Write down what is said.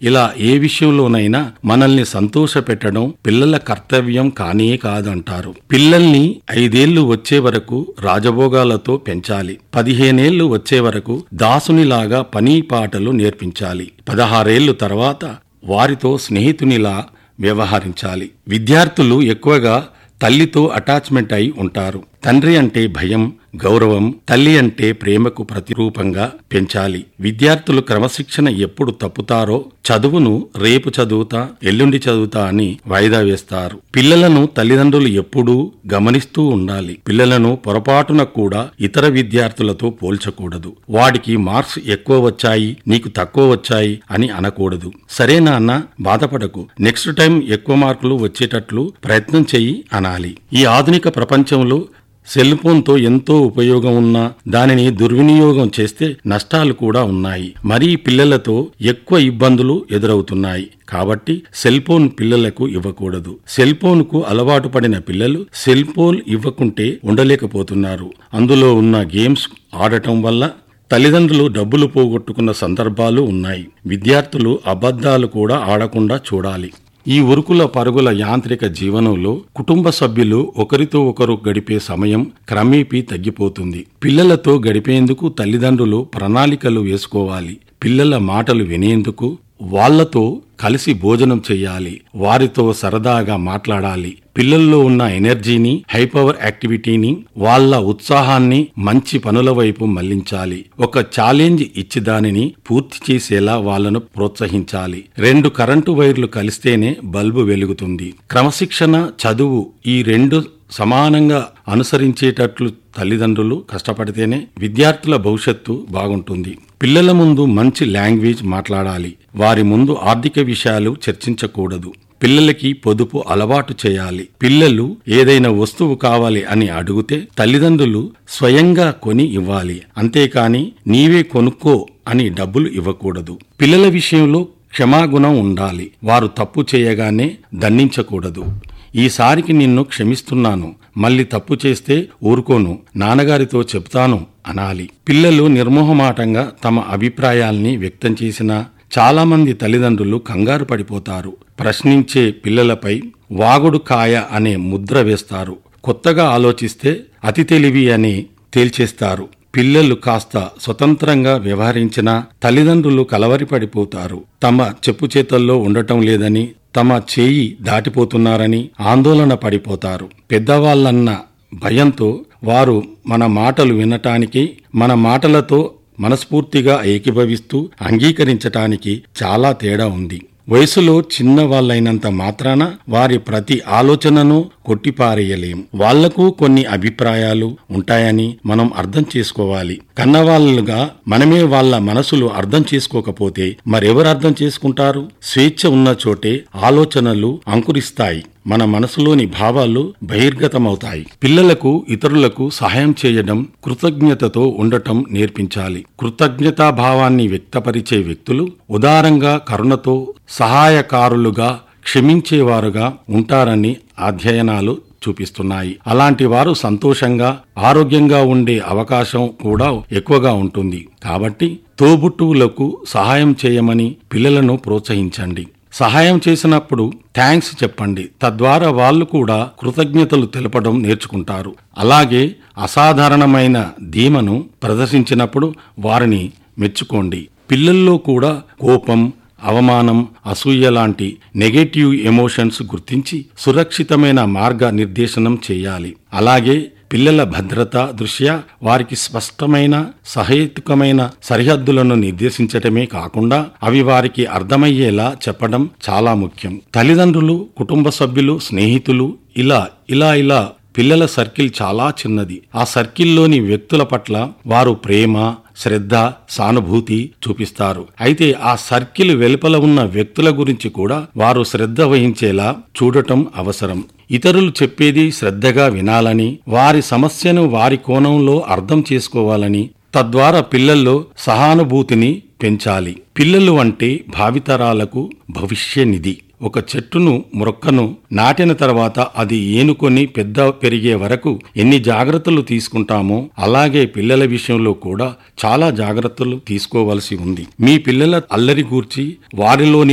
ఇలా ఏ విషయంలోనైనా మనల్ని సంతోషపెట్టడం పిల్లల కర్తవ్యం కానే కాదంటారు పిల్లల్ని ఐదేళ్లు వచ్చే వరకు రాజభోగాలతో పెంచాలి పదిహేనేళ్లు వచ్చే వరకు దాసునిలాగా పని పాటలు నేర్పించాలి పదహారేళ్లు తర్వాత వారితో స్నేహితునిలా వ్యవహరించాలి విద్యార్థులు ఎక్కువగా తల్లితో అటాచ్మెంట్ అయి ఉంటారు తండ్రి అంటే భయం గౌరవం తల్లి అంటే ప్రేమకు ప్రతిరూపంగా పెంచాలి విద్యార్థులు క్రమశిక్షణ ఎప్పుడు తప్పుతారో చదువును రేపు చదువుతా ఎల్లుండి చదువుతా అని వాయిదా వేస్తారు పిల్లలను తల్లిదండ్రులు ఎప్పుడూ గమనిస్తూ ఉండాలి పిల్లలను పొరపాటున కూడా ఇతర విద్యార్థులతో పోల్చకూడదు వాడికి మార్క్స్ ఎక్కువ వచ్చాయి నీకు తక్కువ వచ్చాయి అని అనకూడదు సరే నాన్న బాధపడకు నెక్స్ట్ టైం ఎక్కువ మార్కులు వచ్చేటట్లు ప్రయత్నం చెయ్యి అనాలి ఈ ఆధునిక ప్రపంచంలో సెల్ ఫోన్తో ఎంతో ఉపయోగం ఉన్నా దానిని దుర్వినియోగం చేస్తే నష్టాలు కూడా ఉన్నాయి మరీ పిల్లలతో ఎక్కువ ఇబ్బందులు ఎదురవుతున్నాయి కాబట్టి సెల్ ఫోన్ పిల్లలకు ఇవ్వకూడదు సెల్ ఫోన్ కు అలవాటు పడిన పిల్లలు సెల్ ఫోన్ ఇవ్వకుంటే ఉండలేకపోతున్నారు అందులో ఉన్న గేమ్స్ ఆడటం వల్ల తల్లిదండ్రులు డబ్బులు పోగొట్టుకున్న సందర్భాలు ఉన్నాయి విద్యార్థులు అబద్ధాలు కూడా ఆడకుండా చూడాలి ఈ ఉరుకుల పరుగుల యాంత్రిక జీవనంలో కుటుంబ సభ్యులు ఒకరితో ఒకరు గడిపే సమయం క్రమేపీ తగ్గిపోతుంది పిల్లలతో గడిపేందుకు తల్లిదండ్రులు ప్రణాళికలు వేసుకోవాలి పిల్లల మాటలు వినేందుకు వాళ్లతో కలిసి భోజనం చెయ్యాలి వారితో సరదాగా మాట్లాడాలి పిల్లల్లో ఉన్న ఎనర్జీని హైపవర్ యాక్టివిటీని వాళ్ళ ఉత్సాహాన్ని మంచి పనుల వైపు మళ్లించాలి ఒక ఛాలెంజ్ ఇచ్చి దానిని పూర్తి చేసేలా వాళ్ళను ప్రోత్సహించాలి రెండు కరెంటు వైర్లు కలిస్తేనే బల్బు వెలుగుతుంది క్రమశిక్షణ చదువు ఈ రెండు సమానంగా అనుసరించేటట్లు తల్లిదండ్రులు కష్టపడితేనే విద్యార్థుల భవిష్యత్తు బాగుంటుంది పిల్లల ముందు మంచి లాంగ్వేజ్ మాట్లాడాలి వారి ముందు ఆర్థిక విషయాలు చర్చించకూడదు పిల్లలకి పొదుపు అలవాటు చేయాలి పిల్లలు ఏదైనా వస్తువు కావాలి అని అడిగితే తల్లిదండ్రులు స్వయంగా కొని ఇవ్వాలి అంతేకాని నీవే కొనుక్కో అని డబ్బులు ఇవ్వకూడదు పిల్లల విషయంలో క్షమాగుణం ఉండాలి వారు తప్పు చేయగానే దండించకూడదు ఈసారికి నిన్ను క్షమిస్తున్నాను మళ్ళీ తప్పు చేస్తే ఊరుకోను నాన్నగారితో చెప్తాను అనాలి పిల్లలు నిర్మోహమాటంగా తమ అభిప్రాయాల్ని వ్యక్తం చేసినా చాలామంది తల్లిదండ్రులు కంగారు పడిపోతారు ప్రశ్నించే పిల్లలపై వాగుడు కాయ అనే ముద్ర వేస్తారు కొత్తగా ఆలోచిస్తే అతి తెలివి అని తేల్చేస్తారు పిల్లలు కాస్త స్వతంత్రంగా వ్యవహరించినా తల్లిదండ్రులు కలవరిపడిపోతారు తమ చెప్పు చేతల్లో ఉండటం లేదని తమ చేయి దాటిపోతున్నారని ఆందోళన పడిపోతారు పెద్దవాళ్ళన్న భయంతో వారు మన మాటలు వినటానికి మన మాటలతో మనస్ఫూర్తిగా ఏకీభవిస్తూ అంగీకరించటానికి చాలా తేడా ఉంది వయసులో చిన్న వాళ్ళైనంత మాత్రాన వారి ప్రతి ఆలోచనను కొట్టిపారేయలేం వాళ్లకు కొన్ని అభిప్రాయాలు ఉంటాయని మనం అర్థం చేసుకోవాలి కన్నవాళ్ళుగా మనమే వాళ్ళ మనసులు అర్థం చేసుకోకపోతే మరెవరు అర్థం చేసుకుంటారు స్వేచ్ఛ ఉన్న చోటే ఆలోచనలు అంకురిస్తాయి మన మనసులోని భావాలు బహిర్గతమవుతాయి పిల్లలకు ఇతరులకు సహాయం చేయడం కృతజ్ఞతతో ఉండటం నేర్పించాలి కృతజ్ఞతా భావాన్ని వ్యక్తపరిచే వ్యక్తులు ఉదారంగా కరుణతో సహాయకారులుగా క్షమించేవారుగా ఉంటారని అధ్యయనాలు చూపిస్తున్నాయి అలాంటి వారు సంతోషంగా ఆరోగ్యంగా ఉండే అవకాశం కూడా ఎక్కువగా ఉంటుంది కాబట్టి తోబుట్టువులకు సహాయం చేయమని పిల్లలను ప్రోత్సహించండి సహాయం చేసినప్పుడు థ్యాంక్స్ చెప్పండి తద్వారా వాళ్ళు కూడా కృతజ్ఞతలు తెలపడం నేర్చుకుంటారు అలాగే అసాధారణమైన ధీమను ప్రదర్శించినప్పుడు వారిని మెచ్చుకోండి పిల్లల్లో కూడా కోపం అవమానం అసూయ లాంటి నెగటివ్ ఎమోషన్స్ గుర్తించి సురక్షితమైన మార్గ నిర్దేశనం చేయాలి అలాగే పిల్లల భద్రత దృష్ట్యా వారికి స్పష్టమైన సహేతుకమైన సరిహద్దులను నిర్దేశించటమే కాకుండా అవి వారికి అర్థమయ్యేలా చెప్పడం చాలా ముఖ్యం తల్లిదండ్రులు కుటుంబ సభ్యులు స్నేహితులు ఇలా ఇలా ఇలా పిల్లల సర్కిల్ చాలా చిన్నది ఆ సర్కిల్లోని వ్యక్తుల పట్ల వారు ప్రేమ శ్రద్ధ సానుభూతి చూపిస్తారు అయితే ఆ సర్కిల్ వెలుపల ఉన్న వ్యక్తుల గురించి కూడా వారు శ్రద్ధ వహించేలా చూడటం అవసరం ఇతరులు చెప్పేది శ్రద్ధగా వినాలని వారి సమస్యను వారి కోణంలో అర్థం చేసుకోవాలని తద్వారా పిల్లల్లో సహానుభూతిని పెంచాలి పిల్లలు అంటే భావితరాలకు భవిష్య నిధి ఒక చెట్టును మొక్కను నాటిన తర్వాత అది ఏనుకొని పెద్ద పెరిగే వరకు ఎన్ని జాగ్రత్తలు తీసుకుంటామో అలాగే పిల్లల విషయంలో కూడా చాలా జాగ్రత్తలు తీసుకోవలసి ఉంది మీ పిల్లల అల్లరి గూర్చి వారిలోని